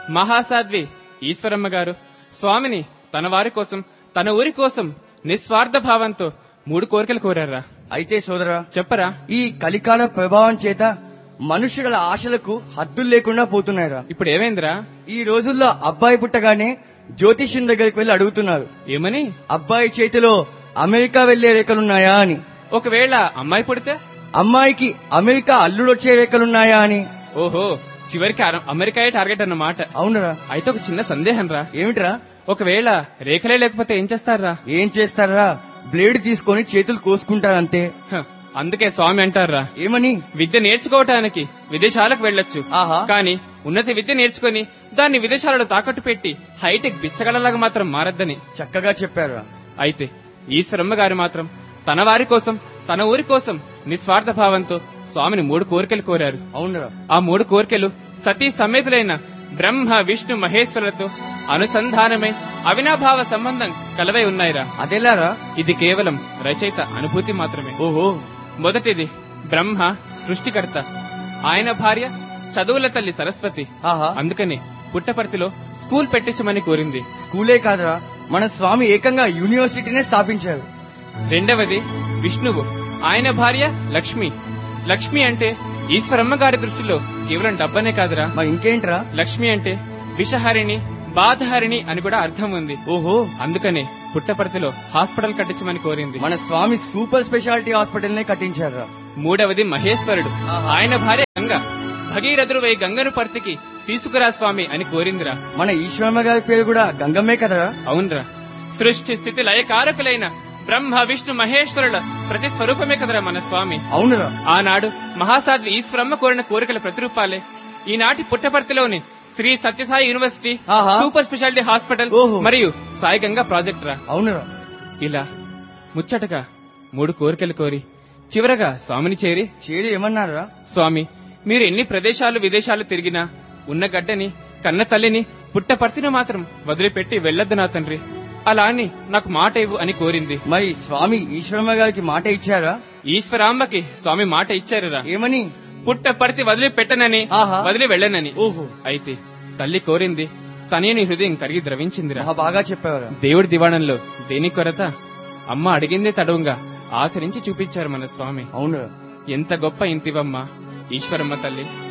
మహాసాధ్వి ఈశ్వరమ్మ గారు స్వామిని తన వారి కోసం తన ఊరి కోసం నిస్వార్థ భావంతో మూడు కోరికలు కోరారా అయితే సోదరా చెప్పరా ఈ కలికాల ప్రభావం చేత మనుషుల ఆశలకు హద్దులు లేకుండా పోతున్నాయిరా ఇప్పుడు ఏమైందిరా ఈ రోజుల్లో అబ్బాయి పుట్టగానే జ్యోతిష్యం దగ్గరికి వెళ్లి అడుగుతున్నారు ఏమని అబ్బాయి చేతిలో అమెరికా వెళ్లే రేఖలున్నాయా అని ఒకవేళ అమ్మాయి పుడితే అమ్మాయికి అమెరికా అల్లుడొచ్చే రేఖలున్నాయా అని ఓహో చివరికి అర- అమెరికాయే టార్గెట్ అన్నమాట అవునరా అయితే ఒక చిన్న సందేహం రా ఏమిట్రా ఒకవేళ రేఖలే లేకపోతే ఏం చేస్తారా ఏం చేస్తారా బ్లేడ్ తీసుకొని చేతులు కోసుకుంటారంతే అందుకే స్వామి అంటారా ఏమని విద్య నేర్చుకోవటానికి విదేశాలకు వెళ్ళొచ్చు ఆహా కానీ ఉన్నత విద్య నేర్చుకొని దాన్ని విదేశాలలో తాకట్టు పెట్టి హైటెక్ బిచ్చగలలాగా మాత్రం మారద్దని చక్కగా చెప్పారా అయితే ఈశ్వరమ్మ గారు మాత్రం తన వారి కోసం తన ఊరి కోసం నిస్వార్థ భావంతో స్వామిని మూడు కోరికలు కోరారు అవునరా ఆ మూడు కోరికలు సతీ సమేతులైన బ్రహ్మ విష్ణు మహేశ్వరులతో అనుసంధానమై అవినాభావ సంబంధం కలవై ఉన్నాయిరా అదెలారా ఇది కేవలం రచయిత అనుభూతి మాత్రమే ఓహో మొదటిది బ్రహ్మ సృష్టికర్త ఆయన భార్య చదువుల తల్లి సరస్వతి ఆహా అందుకని పుట్టపర్తిలో స్కూల్ పెట్టించమని కోరింది స్కూలే కాదురా మన స్వామి ఏకంగా యూనివర్సిటీనే స్థాపించారు రెండవది విష్ణువు ఆయన భార్య లక్ష్మి లక్ష్మి అంటే ఈశ్వరమ్మ గారి దృష్టిలో కేవలం డబ్బనే కాదురా మరి ఇంకేంట్రా లక్ష్మి అంటే విషహరిణి బాధహరిణి అని కూడా అర్థం ఉంది ఓహో అందుకనే పుట్టపర్తిలో హాస్పిటల్ కట్టించమని కోరింది మన స్వామి సూపర్ స్పెషాలిటీ హాస్పిటల్ నే కట్టించారా మూడవది మహేశ్వరుడు ఆహా. ఆయన భార్య గంగ భగీరథుడు వై గంగను పర్తికి తీసుకురా స్వామి అని కోరిందిరా మన ఈశ్వరమ్మ గారి పేరు కూడా గంగమ్మే కదరా అవునరా సృష్టి స్థితి లయకారకులైన బ్రహ్మ విష్ణు మహేశ్వరుల ప్రతి స్వరూపమే కదరా మన స్వామి అవునురా ఆనాడు మహాసాధ్వి ఈశ్వరమ్మ కోరిన కోరికల ప్రతిరూపాలే ఈనాటి పుట్టపర్తిలోని శ్రీ సత్యసాయి యూనివర్సిటీ ఆహా. సూపర్ స్పెషాలిటీ హాస్పిటల్ ఓహో. మరియు సాయి గంగా ప్రాజెక్ట్ రా అవునురా ఇలా ముచ్చటగా మూడు కోరికలు కోరి చివరగా స్వామిని చేరి చేరి ఏమన్నారా స్వామి మీరు ఎన్ని ప్రదేశాలు విదేశాలు తిరిగినా ఉన్న గడ్డని కన్న తల్లిని పుట్టపర్తిని మాత్రం వదిలిపెట్టి వెళ్ళొద్దు నా తండ్రి అలా అని నాకు మాట ఇవ్వు అని కోరింది మరి స్వామి ఈశ్వరమ్మ గారికి మాట ఇచ్చారా ఈశ్వరాంబకి స్వామి మాట ఇచ్చారురా ఏమని పుట్టపర్తి వదిలి పెట్టనని ఆహా. వదిలి వెళ్ళనని ఓహో అయితే తల్లి కోరింది తనేని హృదయం కరిగి ద్రవించిందిరా మహా బాగా చెప్పావరా దేవుడి దివాణంలో దేని కొరత అమ్మ అడిగిందే తడవుగా ఆచరించి చూపించారు మన స్వామి అవునురా ఎంత గొప్ప ఇంతివమ్మ ఈశ్వరమ్మ తల్లి